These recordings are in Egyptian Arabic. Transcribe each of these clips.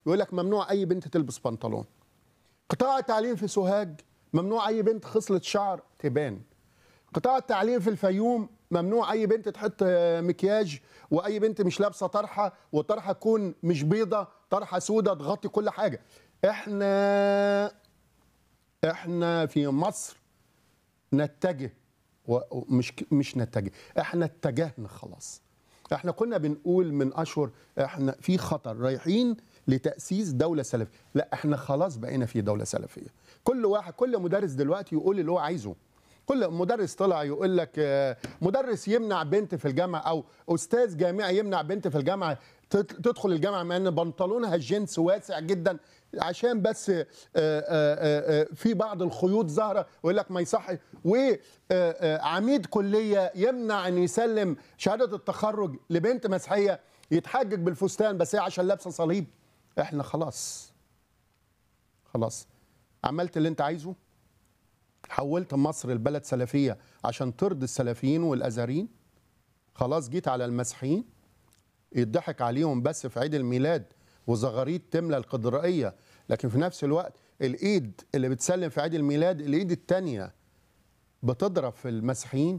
يقول لك ممنوع اي بنت تلبس بنطلون قطاع التعليم في سوهاج ممنوع اي بنت خصله شعر تبان قطاع التعليم في الفيوم ممنوع اي بنت تحط مكياج واي بنت مش لابسه طرحه والطرحه تكون مش بيضه طرحه سودة تغطي كل حاجه احنا احنا في مصر نتجه ومش مش نتجه احنا اتجهنا خلاص احنا كنا بنقول من اشهر احنا في خطر رايحين لتاسيس دوله سلفيه لا احنا خلاص بقينا في دوله سلفيه كل واحد كل مدرس دلوقتي يقول اللي هو عايزه كل مدرس طلع يقول لك مدرس يمنع بنت في الجامعه او استاذ جامعي يمنع بنت في الجامعه تدخل الجامعه مع ان بنطلونها الجنس واسع جدا عشان بس في بعض الخيوط ظاهره ويقول لك ما يصح وعميد كليه يمنع ان يسلم شهاده التخرج لبنت مسيحيه يتحجج بالفستان بس هي عشان لابسه صليب احنا خلاص خلاص عملت اللي انت عايزه حولت مصر البلد سلفيه عشان ترضي السلفيين والازهريين خلاص جيت على المسيحيين يضحك عليهم بس في عيد الميلاد وزغاريد تملى القدرائيه لكن في نفس الوقت الايد اللي بتسلم في عيد الميلاد الايد الثانيه بتضرب في المسيحيين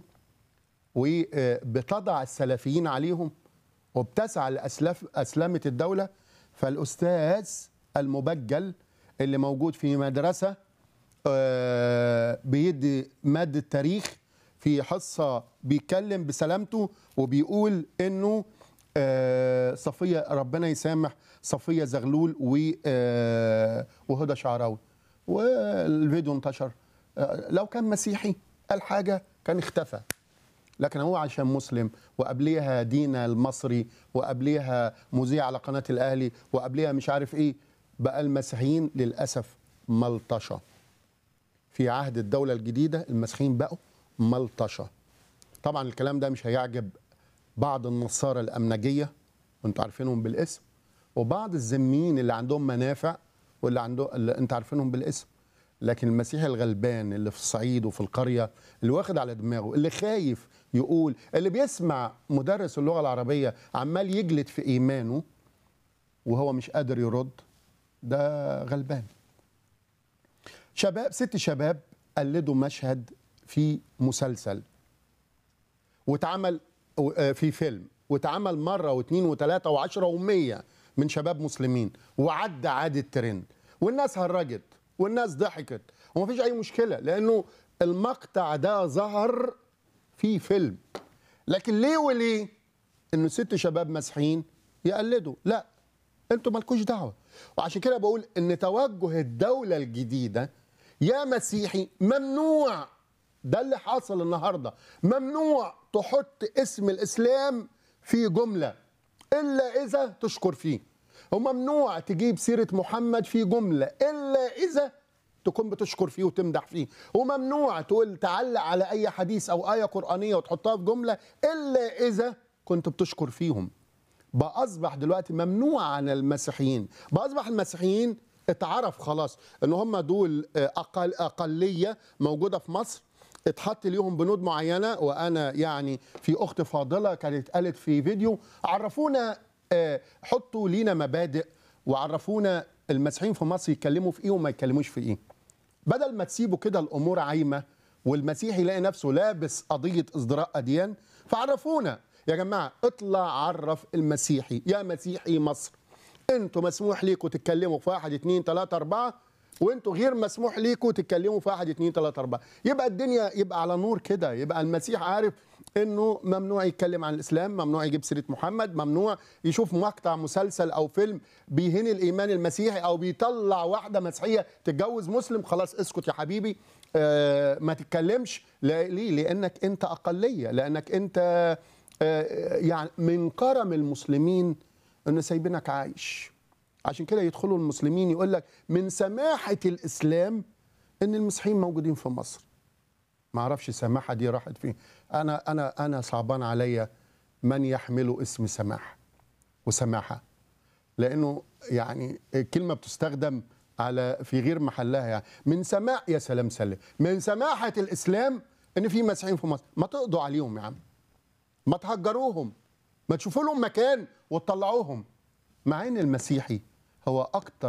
وبتضع السلفيين عليهم وبتسعى لاسلاف اسلامه الدوله فالاستاذ المبجل اللي موجود في مدرسه بيدي ماده تاريخ في حصه بيتكلم بسلامته وبيقول انه صفيه ربنا يسامح صفيه زغلول وهدى شعراوي والفيديو انتشر لو كان مسيحي قال حاجه كان اختفى لكن هو عشان مسلم وقبليها دينا المصري وقبليها مذيع على قناه الاهلي وقبليها مش عارف ايه بقى المسيحيين للاسف ملطشه في عهد الدوله الجديده المسيحيين بقوا ملطشه طبعا الكلام ده مش هيعجب بعض النصارى الامنجيه وانتوا عارفينهم بالاسم وبعض الذميين اللي عندهم منافع واللي عنده اللي انت عارفينهم بالاسم لكن المسيحي الغلبان اللي في الصعيد وفي القريه اللي واخد على دماغه اللي خايف يقول اللي بيسمع مدرس اللغه العربيه عمال يجلد في ايمانه وهو مش قادر يرد ده غلبان شباب ست شباب قلدوا مشهد في مسلسل واتعمل في فيلم واتعمل مرة واثنين وثلاثة وعشرة ومية من شباب مسلمين وعدى عادي الترند والناس هرجت والناس ضحكت ومفيش أي مشكلة لأنه المقطع ده ظهر في فيلم لكن ليه وليه إنه ست شباب مسيحيين يقلدوا لا انتوا مالكوش دعوة وعشان كده بقول إن توجه الدولة الجديدة يا مسيحي ممنوع ده اللي حاصل النهارده ممنوع تحط اسم الاسلام في جمله الا اذا تشكر فيه وممنوع تجيب سيره محمد في جمله الا اذا تكون بتشكر فيه وتمدح فيه وممنوع تقول تعلق على اي حديث او ايه قرانيه وتحطها في جمله الا اذا كنت بتشكر فيهم بقى اصبح دلوقتي ممنوع عن المسيحيين بقى اصبح المسيحيين اتعرف خلاص ان هم دول اقل اقليه موجوده في مصر اتحط ليهم بنود معينه وانا يعني في اخت فاضله كانت قالت في فيديو عرفونا حطوا لينا مبادئ وعرفونا المسيحيين في مصر يتكلموا في ايه وما يتكلموش في ايه بدل ما تسيبوا كده الامور عايمه والمسيحي يلاقي نفسه لابس قضيه ازدراء اديان فعرفونا يا جماعه اطلع عرف المسيحي يا مسيحي مصر انتوا مسموح ليكم تتكلموا في واحد اتنين تلاته اربعه وانتوا غير مسموح ليكم تتكلموا في واحد اتنين تلاته اربعه يبقى الدنيا يبقى على نور كده يبقى المسيح عارف انه ممنوع يتكلم عن الاسلام ممنوع يجيب سيره محمد ممنوع يشوف مقطع مسلسل او فيلم بيهين الايمان المسيحي او بيطلع واحده مسيحيه تتجوز مسلم خلاص اسكت يا حبيبي آه ما تتكلمش ليه لانك انت اقليه لانك انت آه يعني من كرم المسلمين ان سايبينك عايش عشان كده يدخلوا المسلمين يقول لك من سماحه الاسلام ان المسيحيين موجودين في مصر ما اعرفش السماحه دي راحت فين انا انا انا صعبان عليا من يحمل اسم سماح وسماحه لانه يعني الكلمه بتستخدم على في غير محلها يعني من سماح يا سلام سلم من سماحه الاسلام ان في مسيحيين في مصر ما تقضوا عليهم يا عم ما تهجروهم ما تشوفوا لهم مكان وتطلعوهم مع ان المسيحي هو اكتر